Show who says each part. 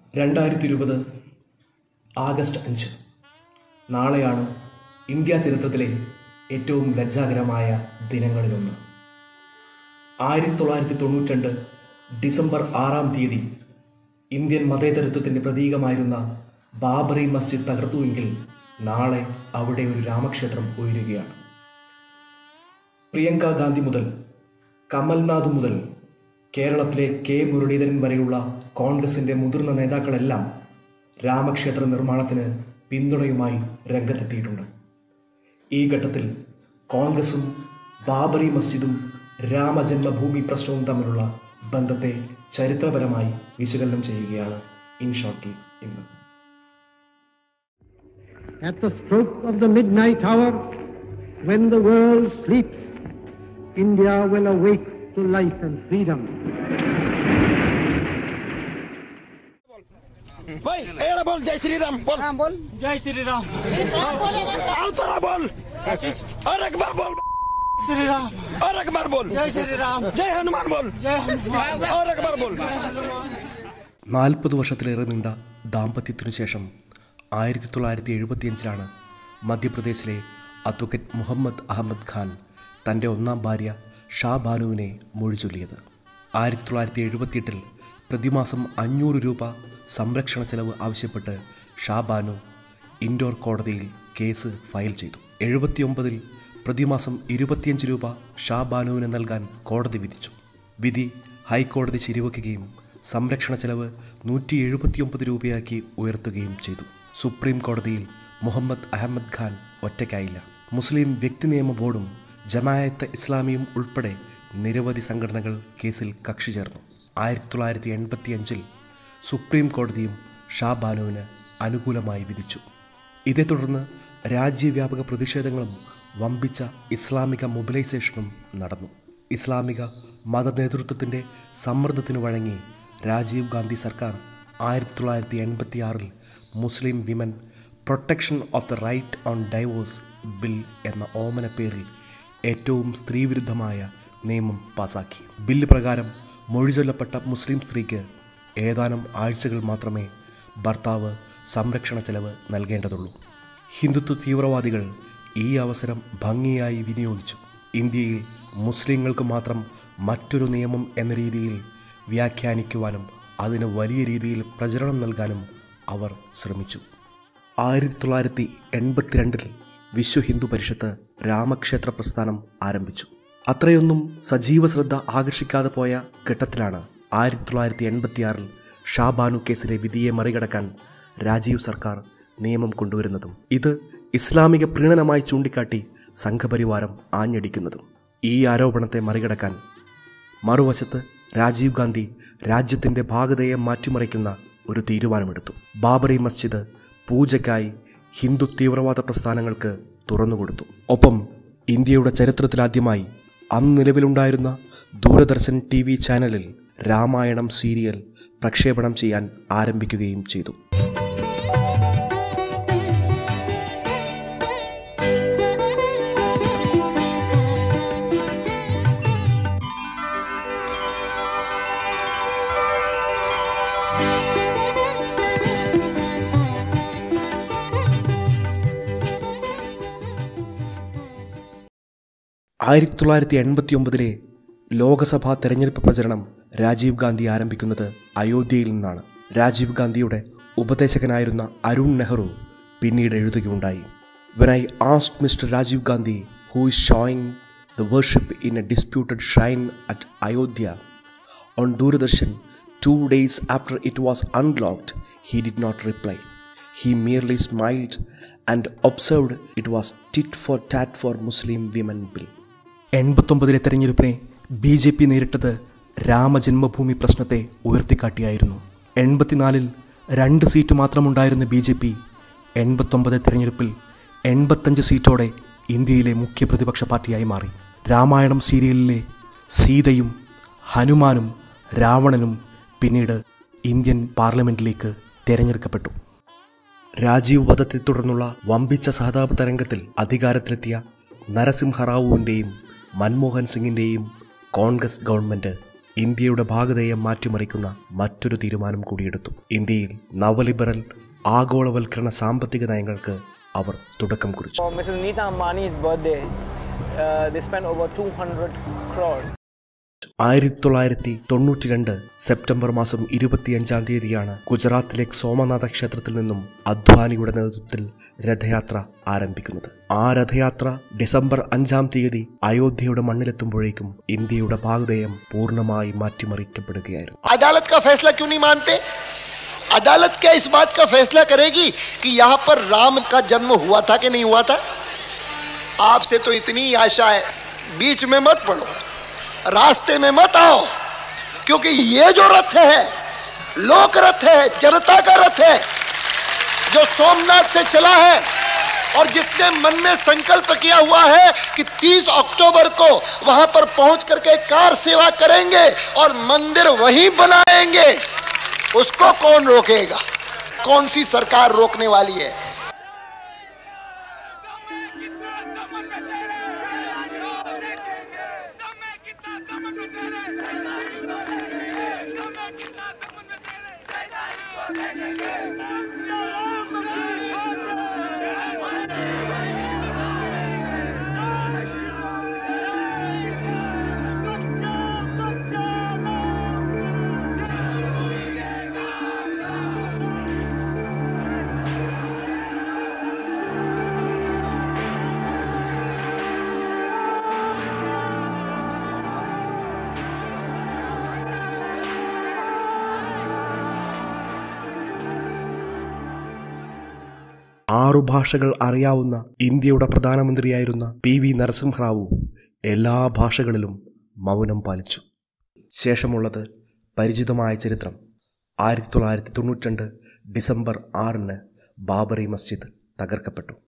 Speaker 1: രണ്ടായിരത്തി ഇരുപത് ആഗസ്റ്റ് അഞ്ച് നാളെയാണ് ഇന്ത്യ ചരിത്രത്തിലെ ഏറ്റവും ലജ്ജാകരമായ ദിനങ്ങളിലൊന്ന് ആയിരത്തി തൊള്ളായിരത്തി തൊണ്ണൂറ്റിരണ്ട് ഡിസംബർ ആറാം തീയതി ഇന്ത്യൻ മതേതരത്വത്തിൻ്റെ പ്രതീകമായിരുന്ന ബാബറി മസ്ജിദ് തകർത്തുവെങ്കിൽ നാളെ അവിടെ ഒരു രാമക്ഷേത്രം ഉയരുകയാണ് പ്രിയങ്ക ഗാന്ധി മുതൽ കമൽനാഥ് മുതൽ കേരളത്തിലെ കെ മുരളീധരൻ വരെയുള്ള കോൺഗ്രസിന്റെ മുതിർന്ന നേതാക്കളെല്ലാം രാമക്ഷേത്ര നിർമ്മാണത്തിന് പിന്തുണയുമായി രംഗത്തെത്തിയിട്ടുണ്ട് ഈ ഘട്ടത്തിൽ കോൺഗ്രസും ബാബറി മസ്ജിദും രാമജന്മഭൂമി പ്രശ്നവും തമ്മിലുള്ള ബന്ധത്തെ ചരിത്രപരമായി വിശകലനം ചെയ്യുകയാണ് ഇൻ ഷോർട്ട്ലി ഇന്ന്
Speaker 2: At the stroke of the midnight hour, when the world sleeps, India will awake to life and freedom.
Speaker 3: भाई एड़ा बोल जय श्री राम बोल
Speaker 4: राम बोल
Speaker 5: जय श्री राम
Speaker 3: अवतरा बोल और एक बार बोल
Speaker 5: श्री राम
Speaker 3: और एक बार बोल
Speaker 5: जय श्री राम
Speaker 3: जय हनुमान बोल
Speaker 5: जय हनुमान
Speaker 3: और एक बार बोल
Speaker 1: നാൽപ്പത് വർഷത്തിലേറെ നീണ്ട ദാമ്പത്യത്തിനു ശേഷം ആയിരത്തി തൊള്ളായിരത്തി എഴുപത്തിയഞ്ചിലാണ് മധ്യപ്രദേശിലെ അഡ്വക്കേറ്റ് മുഹമ്മദ് അഹമ്മദ് ഖാൻ തൻ്റെ ഒന്നാം ഭാര്യ ഷാ ബാനുവിനെ മൊഴിചൊല്ലിയത് ആയിരത്തി തൊള്ളായിരത്തി എഴുപത്തിയെട്ടിൽ പ്രതിമാസം അഞ്ഞൂറ് രൂപ സംരക്ഷണ ചെലവ് ആവശ്യപ്പെട്ട് ഷാ ബാനു ഇൻഡോർ കോടതിയിൽ കേസ് ഫയൽ ചെയ്തു എഴുപത്തിയൊമ്പതിൽ പ്രതിമാസം ഇരുപത്തിയഞ്ച് രൂപ ഷാ ബാനുവിന് നൽകാൻ കോടതി വിധിച്ചു വിധി ഹൈക്കോടതി ശരിവെക്കുകയും സംരക്ഷണ ചെലവ് നൂറ്റി എഴുപത്തിയൊമ്പത് രൂപയാക്കി ഉയർത്തുകയും ചെയ്തു സുപ്രീം കോടതിയിൽ മുഹമ്മദ് അഹമ്മദ് ഖാൻ ഒറ്റയ്ക്കായില്ല മുസ്ലിം വ്യക്തി നിയമ ബോർഡും ജമായത്ത് ഇസ്ലാമിയും ഉൾപ്പെടെ നിരവധി സംഘടനകൾ കേസിൽ കക്ഷി ചേർന്നു ആയിരത്തി തൊള്ളായിരത്തി എൺപത്തി അഞ്ചിൽ സുപ്രീം കോടതിയും ഷാ ബാനുവിന് അനുകൂലമായി വിധിച്ചു ഇതേ തുടർന്ന് രാജ്യവ്യാപക പ്രതിഷേധങ്ങളും വമ്പിച്ച ഇസ്ലാമിക മൊബിലൈസേഷനും നടന്നു ഇസ്ലാമിക മതനേതൃത്വത്തിൻ്റെ സമ്മർദ്ദത്തിന് വഴങ്ങി രാജീവ് ഗാന്ധി സർക്കാർ ആയിരത്തി തൊള്ളായിരത്തി എൺപത്തി ആറിൽ Muslim Women Protection of the Right on Divorce Bill എന്ന ഓമന പേരിൽ ഏറ്റവും സ്ത്രീവിരുദ്ധമായ നിയമം പാസാക്കി ബില്ല് പ്രകാരം മൊഴിചൊല്ലപ്പെട്ട മുസ്ലിം സ്ത്രീക്ക് ഏതാനും ആഴ്ചകൾ മാത്രമേ ഭർത്താവ് സംരക്ഷണ ചെലവ് നൽകേണ്ടതുള്ളൂ ഹിന്ദുത്വ തീവ്രവാദികൾ ഈ അവസരം ഭംഗിയായി വിനിയോഗിച്ചു ഇന്ത്യയിൽ മുസ്ലിങ്ങൾക്ക് മാത്രം മറ്റൊരു നിയമം എന്ന രീതിയിൽ വ്യാഖ്യാനിക്കുവാനും അതിന് വലിയ രീതിയിൽ പ്രചരണം നൽകാനും അവർ ശ്രമിച്ചു ആയിരത്തി തൊള്ളായിരത്തി എൺപത്തിരണ്ടിൽ വിശ്വ ഹിന്ദു പരിഷത്ത് രാമക്ഷേത്ര പ്രസ്ഥാനം ആരംഭിച്ചു അത്രയൊന്നും സജീവ ശ്രദ്ധ ആകർഷിക്കാതെ പോയ ഘട്ടത്തിലാണ് ആയിരത്തി തൊള്ളായിരത്തി എൺപത്തിയാറിൽ ഷാ ബാനു കേസിലെ വിധിയെ മറികടക്കാൻ രാജീവ് സർക്കാർ നിയമം കൊണ്ടുവരുന്നതും ഇത് ഇസ്ലാമിക പ്രീണനമായി ചൂണ്ടിക്കാട്ടി സംഘപരിവാരം ആഞ്ഞടിക്കുന്നതും ഈ ആരോപണത്തെ മറികടക്കാൻ മറുവശത്ത് രാജീവ് ഗാന്ധി രാജ്യത്തിൻ്റെ ഭാഗതയെ മാറ്റിമറിക്കുന്ന ഒരു തീരുമാനമെടുത്തു ബാബറി മസ്ജിദ് പൂജയ്ക്കായി ഹിന്ദു തീവ്രവാദ പ്രസ്ഥാനങ്ങൾക്ക് തുറന്നുകൊടുത്തു ഒപ്പം ഇന്ത്യയുടെ ചരിത്രത്തിലാദ്യമായി അന്ന് നിലവിലുണ്ടായിരുന്ന ദൂരദർശൻ ടി വി ചാനലിൽ രാമായണം സീരിയൽ പ്രക്ഷേപണം ചെയ്യാൻ ആരംഭിക്കുകയും ചെയ്തു ആയിരത്തി തൊള്ളായിരത്തി എൺപത്തി ഒമ്പതിലെ ലോകസഭാ തെരഞ്ഞെടുപ്പ് പ്രചരണം രാജീവ് ഗാന്ധി ആരംഭിക്കുന്നത് അയോധ്യയിൽ നിന്നാണ് രാജീവ് ഗാന്ധിയുടെ ഉപദേശകനായിരുന്ന അരുൺ നെഹ്റു പിന്നീട് എഴുതുകയുണ്ടായി when I asked Mr Rajiv Gandhi who is showing the worship in a disputed shrine at Ayodhya on Doordarshan two days after it was unlocked he did not reply he merely smiled and observed it was tit for tat for Muslim women bill എൺപത്തൊമ്പതിലെ തെരഞ്ഞെടുപ്പിനെ B J P നേരിട്ടത് രാമജന്മഭൂമി പ്രശ്നത്തെ ഉയർത്തിക്കാട്ടിയായിരുന്നു എൺപത്തിനാലിൽ രണ്ട് seat മാത്രമുണ്ടായിരുന്ന B J P എൺപത്തൊമ്പത് തെരഞ്ഞെടുപ്പിൽ എൺപത്തഞ്ച് സീറ്റോടെ ഇന്ത്യയിലെ മുഖ്യ പ്രതിപക്ഷ പാർട്ടിയായി മാറി രാമായണം സീരിയലിലെ സീതയും ഹനുമാനും രാവണനും പിന്നീട് ഇന്ത്യൻ പാർലമെന്റിലേക്ക് തിരഞ്ഞെടുക്കപ്പെട്ടു രാജീവ് വധത്തെ തുടർന്നുള്ള വമ്പിച്ച സഹതാപ തരംഗത്തിൽ അധികാരത്തിലെത്തിയ നരസിംഹറാവുവിൻ്റെയും മൻമോഹൻ സിംഗിൻ്റെയും കോൺഗ്രസ് ഗവൺമെൻറ് ഇന്ത്യയുടെ ഭാഗധേയം മാറ്റിമറിക്കുന്ന മറ്റൊരു തീരുമാനം കൂടിയെടുത്തു ഇന്ത്യയിൽ നവലിബറൽ ആഗോളവൽക്കരണ സാമ്പത്തിക നയങ്ങൾക്ക് അവർ തുടക്കം കുറിച്ചു
Speaker 4: For Mrs. Nita Ambani's birthday, uh, they spent over 200 crores.
Speaker 1: ആയിരത്തി തൊള്ളായിരത്തി തൊണ്ണൂറ്റി രണ്ട് സെപ്റ്റംബർ മാസം ഇരുപത്തിയഞ്ചാം തീയതിയാണ് ഗുജറാത്തിലെ സോമനാഥ ക്ഷേത്രത്തിൽ നിന്നും അദ്വാനിയുടെ നേതൃത്വത്തിൽ രഥയാത്ര ആരംഭിക്കുന്നത് ആ രഥയാത്ര ഡിസംബർ അഞ്ചാം തീയതി അയോധ്യയുടെ മണ്ണിലെത്തുമ്പോഴേക്കും ഇന്ത്യയുടെ ഭാഗധേയം പൂർണ്ണമായി മാറ്റിമറിക്കപ്പെടുകയായിരുന്നു
Speaker 3: अदालत का फैसला क्यों नहीं मानते अदालत क्या इस बात का फैसला करेगी कि यहाँ पर राम का जन्म हुआ था कि नहीं हुआ था आपसे तो इतनी आशा है बीच में मत पड़ो रास्ते में मत आओ क्योंकि ये जो रथ है लोक रथ है जनता का रथ है जो सोमनाथ से चला है और जिसने मन में संकल्प किया हुआ है कि 30 अक्टूबर को वहां पर पहुंच करके कार सेवा करेंगे और मंदिर वहीं बनाएंगे उसको कौन रोकेगा कौन सी सरकार रोकने वाली है
Speaker 1: ആറു ഭാഷകൾ അറിയാവുന്ന ഇന്ത്യയുടെ പ്രധാനമന്ത്രിയായിരുന്ന പി വി നരസിംഹറാവു എല്ലാ ഭാഷകളിലും മൗനം പാലിച്ചു ശേഷമുള്ളത് പരിചിതമായ ചരിത്രം ആയിരത്തി തൊള്ളായിരത്തി തൊണ്ണൂറ്റി രണ്ട് ഡിസംബർ ആറിന് ബാബറി മസ്ജിദ് തകർക്കപ്പെട്ടു